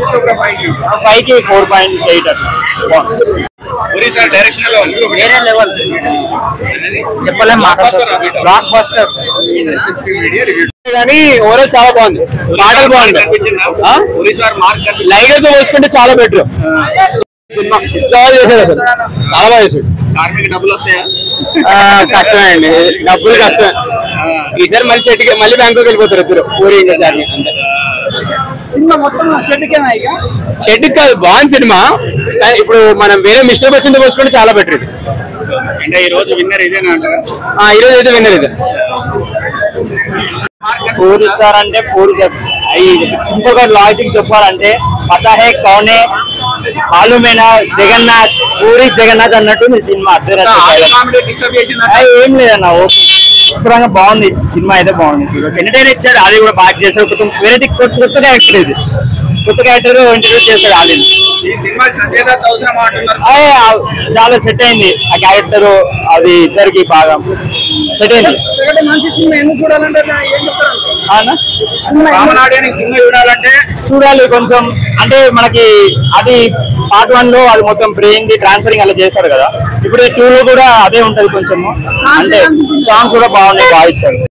Five కి four point eight అట్లా బాగుంది ఒరిస్సా డైరెక్షన్ ఎలా ఉంది వేరే లెవెల్ చెప్పలేం బ్లాక్ బస్టర్ కానీ ఓవరాల్ చాలా బాగుంది పాటలు బాగుంది ఒరిస్సా మార్క్ లైగర్ తో పోల్చుకుంటే చాలా బెటర్ సినిమా బాగా చేశాడు అసలు చాలా బాగా చేశాడు కార్మిక డబ్బులు వస్తాయా ఆ, కష్టమే అండి డబ్బులు కష్టమే ఈసారి మళ్ళీ షెట్కి మళ్ళీ బ్యాంకుకి వెళ్ళిపోతారు ఇద్దరు ఊరి ఇంకా సార్ అంతే సినిమా మొత్తం షెడ్కేనా ఇక షెట్కి కాదు బాగుంది సినిమా కానీ ఇప్పుడు మనం వేరే మిషన్ వచ్చింది పోల్చుకుంటే చాలా బెటర్ ఇది అంటే ఈ రోజు విన్నర్ ఇదేనా అంటారా ఆ, ఈ రోజు అయితే విన్నర్ ఇది పూరి సార్ అంటే పూరి సింపుల్ గా లాజిక్ చెప్పాలంటే పతా హే కౌనే మాలూమేనా జగన్నాథ్ పూరి జగన్నాథ్ అన్నట్టు ఈ సినిమా అర్థం కామెడీ డిస్టర్బ్ చేసిన ఏం లేదన్న ఓకే శుభ్రంగా బాగుంది సినిమా అయితే బాగుంది ఎంటర్టైన్ ఇచ్చాడు అది కూడా బాగా చేశాడు కొంచెం వేరేది కొత్త కొత్త క్యారెక్టర్ ఇది కొత్త క్యారెక్టర్ ఇంట్రడ్యూస్ చేశాడు ఆలి ఈ సినిమా సంజయ్ దత్ అవసరం అంటున్నారు చాలా సెట్ అయింది ఆ క్యారెక్టర్ అది ఇద్దరికి బాగా సెట్ అయింది ఒకటి మంచి సినిమా ఎందుకు చూడాలంటే నా ఏం చెప్తారు అవునా? కామన్ ఆడియన్స్ సినిమా చూడాలంటే చూడాలి కొంచెం అంటే మనకి అది పార్ట్ వన్ లో అది మొత్తం బ్రెయిన్ ది ట్రాన్స్ఫరింగ్ అలా చేశారు కదా ఇప్పుడు టూ లో కూడా అదే ఉంటది కొంచెం అంటే సాంగ్స్ కూడా బాగున్నాయి బాగా ఇచ్చారు